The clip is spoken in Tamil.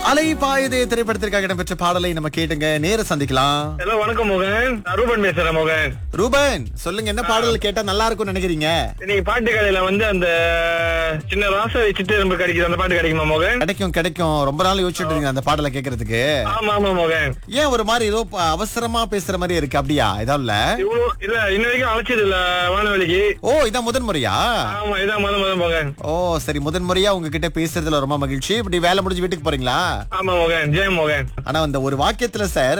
அலை பாயுதே திரைப்படத்திற்காக இடம்பெற்ற பாடலை நம்ம கேட்டுங்க நேர சந்திக்கலாம் ஹலோ வணக்கம் மோகன் நான் ரூபன் பேசுறேன் மோகன் ரூபன் சொல்லுங்க என்ன பாடல் கேட்டா நல்லா இருக்கும்னு நினைக்கிறீங்க இன்னைக்கு பாட்டு கடையில வந்து அந்த சின்ன ராசை சிட்டு எறும்பு கிடைக்குது அந்த பாட்டு கிடைக்குமா மோகன் கிடைக்கும் கிடைக்கும் ரொம்ப நாள் யோசிச்சுட்டு இருக்கீங்க அந்த பாடலை கேட்கறதுக்கு ஆமா ஆமா மோகன் ஏன் ஒரு மாதிரி ஏதோ ப- அவசரமா பேசுற மாதிரி இருக்கு அப்படியா ஏதாவது இல்ல இவ்வளவு இல்ல இன்ன வரைக்கும் அழைச்சது இல்ல வானவெளிக்கு ஓ இதான் முதன் முறையா ஆமா இதான் முத முத மோகன் ஓ சரி முதன் முறையா உங்ககிட்ட பேசுறதுல ரொம்ப மகிழ்ச்சி இப்படி வேலை முடிஞ்சு வீட்டுக்கு போறீங்களா ஆமா மோகன் ஜெயம் மோகன் ஆனா அந்த ஒரு வாக்கியத்துல சார்